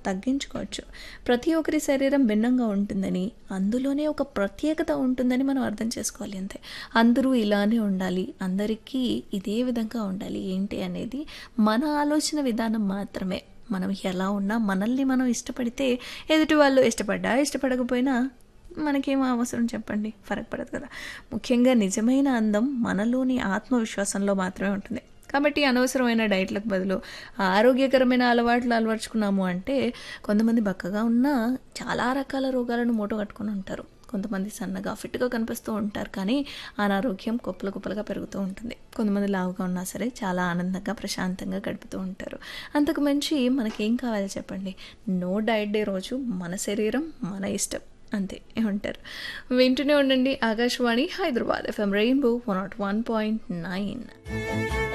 తగ్గించుకోవచ్చు ప్రతి ఒక్కరి శరీరం భిన్నంగా ఉంటుందని అందులోనే ఒక ప్రత్యేకత ఉంటుందని మనం అర్థం చేసుకోవాలి అంతే అందరూ ఇలానే ఉండాలి అందరికీ ఇదే విధంగా ఉండాలి ఏంటి అనేది మన ఆలోచన విధానం మాత్రమే మనం ఎలా ఉన్నా మనల్ని మనం ఇష్టపడితే ఎదుటి వాళ్ళు ఇష్టపడ్డా ఇష్టపడకపోయినా మనకేం అవసరం చెప్పండి ఫరక్ పడదు కదా ముఖ్యంగా నిజమైన అందం మనలోని ఆత్మవిశ్వాసంలో మాత్రమే ఉంటుంది కాబట్టి అనవసరమైన డైట్లకు బదులు ఆరోగ్యకరమైన అలవాట్లు అలవర్చుకున్నాము అంటే కొంతమంది బక్కగా ఉన్నా చాలా రకాల రోగాలను మూట కట్టుకొని ఉంటారు కొంతమంది సన్నగా ఫిట్గా కనిపిస్తూ ఉంటారు కానీ అనారోగ్యం కుప్పలు కుప్పలుగా పెరుగుతూ ఉంటుంది కొంతమంది లావుగా ఉన్నా సరే చాలా ఆనందంగా ప్రశాంతంగా గడుపుతూ ఉంటారు అంతకు మించి మనకేం కావాలి చెప్పండి నో డైట్ డే రోజు మన శరీరం మన ఇష్టం అంతే ఏమంటారు వింటూనే ఉండండి Akashvani Hyderabad FM rainbow one naught one point nine